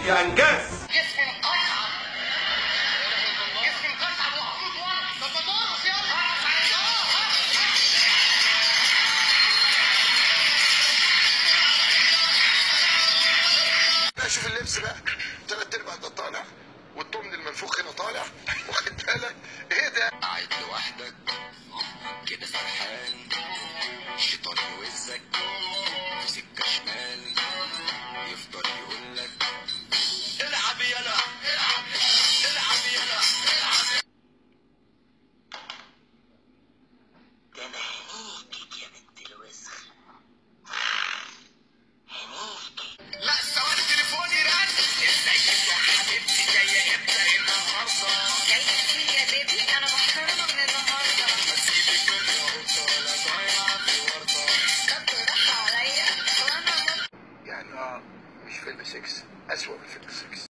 انجاز جسم انقطع جسم انقطع وخطوط ورا طب ما تقف يلا لا شوف اللبس بقى تلات ارباع ده طالع والطمن المنفوخ هنا طالع واخد بالك ايه ده قاعد لوحدك كده فرحان الشيطان يوزك في سكة شمال يفضل يقول لك العب يلا العب العب يلا ده انا هنيكك يا بنت الوسخ هنيكك لا ثواني تليفوني رن ازيك يا حبيبتي جاية امتى النهارده جاي كتير يا بيبي انا محترمه من النهارده ما تسيبك من القطة ولا ضايعة في ورطة طب بالراحه عليا وانا يعني اه مش فيلم 6 اسوأ من فيلم 6